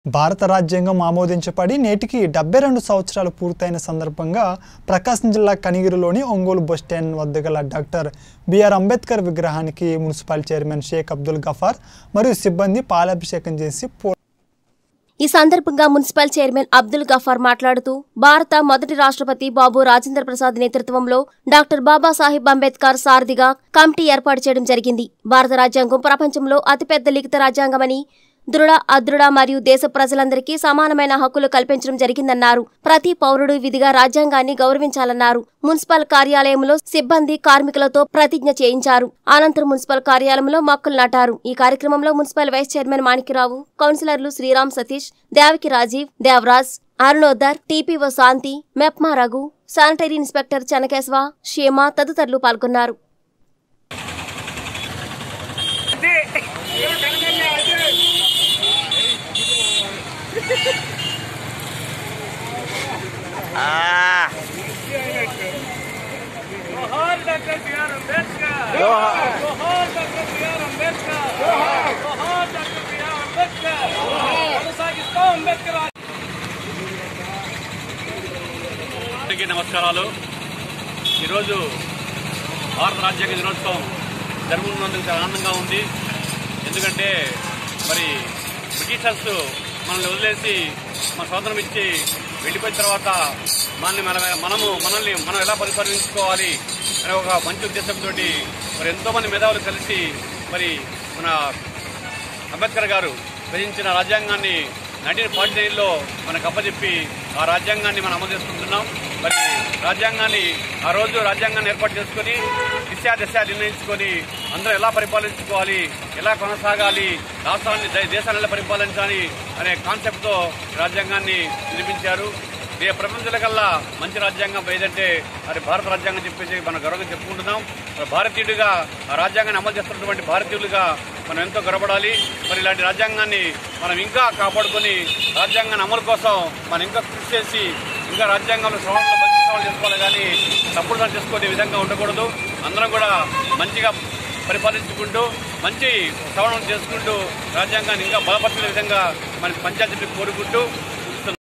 భారత రాజ్యాంగం ఆమోదించబడి నేటికి డెబ్బై రెండు సంవత్సరాలు పూర్తయిన సందర్భంగా ప్రకాశం జిల్లా కనిగిరిలోని ఒంగోలు బస్టాండ్ వద్ద గల డాక్టర్ బిఆర్ అంబేద్కర్ విగ్రహానికి మున్సిపల్ చైర్మన్ షేక్ అబ్దుల్ గఫార్ మరియు సిబ్బంది పాలాభిషేకం చేసి పూ ఈ సందర్భంగా మున్సిపల్ చైర్మన్ అబ్దుల్ గఫార్ మాట్లాడుతూ భారత మొదటి రాష్ట్రపతి బాబు రాజేంద్ర ప్రసాద్ నేతృత్వంలో డాక్టర్ బాబాసాహెబ్ అంబేద్కర్ సారథిగా కమిటీ ఏర్పాటు చేయడం జరిగింది భారత రాజ్యాంగం ప్రపంచంలో అతిపెద్ద లిఖిత రాజ్యాంగమని దృఢ అదృఢ మరియు దేశ ప్రజలందరికీ సమానమైన హక్కులు కల్పించడం జరిగిందన్నారు ప్రతి పౌరుడు విధిగా రాజ్యాంగాన్ని గౌరవించాలన్నారు మున్సిపల్ కార్యాలయంలో సిబ్బంది కార్మికులతో ప్రతిజ్ఞ చేయించారు అనంతరం మున్సిపల్ కార్యాలయంలో మొక్కలు నాటారు ఈ కార్యక్రమంలో మున్సిపల్ వైస్ చైర్మన్ మాణిక్యరావు కౌన్సిలర్లు Sriram Satish Devaki Rajiv Devaraj Arunodar TPO Shanti MEPMA Raghu sanitary inspector చెనకేశ్వ షేమ తదితరులు పాల్గొన్నారు जोहार डॉक्टर बी आर अम्बेडकर जोहार जोहार डॉक्टर बी आर अम्बेडकर जोहार जोहार डॉक्टर बी आर अम्बेडकर కొనసాగిస్తాం అంబేద్కర్ అందరికీ నమస్కారాలు ఈరోజు భారత రాజ్యాంగ దినోత్సవం జరుగుతున్నందుకు చాలా ఆనందంగా ఉంది ఎందుకంటే మరి బ్రిటిషర్స్ మనల్ని వదిలేసి మన స్వాతంత్రం ఇచ్చి వెళ్ళిపోయిన తర్వాత మనల్ని మన మనము మనల్ని మనం ఎలా పరిపాలించుకోవాలి అనే ఒక మంచి ఉద్దేశంతో మరి ఎంతోమంది మేధావులు కలిసి మరి మన అంబేద్కర్ గారు రచించిన రాజ్యాంగాన్ని నైన్టీన్ ఫార్టీ నైన్లో మనకు అప్పచెప్పి ఆ రాజ్యాంగాన్ని మనం అమలు చేసుకుంటున్నాం మరి రాజ్యాంగాన్ని ఆ రోజు రాజ్యాంగాన్ని ఏర్పాటు చేసుకొని దిశ దిశ నిర్ణయించుకొని అందరూ ఎలా పరిపాలించుకోవాలి ఎలా కొనసాగాలి రాష్ట్రాన్ని దే- దేశాన్ని ఎలా పరిపాలించాలి అనే కాన్సెప్ట్తో రాజ్యాంగాన్ని నిర్మించారు ఏ ప్రపంచంలో కల్లా మంచి రాజ్యాంగం ఏదంటే అది భారత రాజ్యాంగం చెప్పేసి మనం గర్వంగా చెప్పుకుంటున్నాం మరి భారతీయుడిగా ఆ రాజ్యాంగాన్ని అమలు చేస్తున్నటువంటి భారతీయులుగా మనం ఎంతో గర్వపడాలి మరి ఇలాంటి రాజ్యాంగాన్ని మనం ఇంకా కాపాడుకొని రాజ్యాంగాన్ని అమలు కోసం మనం ఇంకా కృషి చేసి ఇంకా రాజ్యాంగంలో సవరణలు మంచి సవరణలు చేసుకోవాలి కానీ తప్పుడు సవరణ చేసుకునే విధంగా ఉండకూడదు అందరం కూడా మంచిగా పరిపాలించుకుంటూ మంచి సవరణ చేసుకుంటూ రాజ్యాంగాన్ని ఇంకా బలపరిచిన విధంగా మన పంచాయతీ కోరుకుంటూ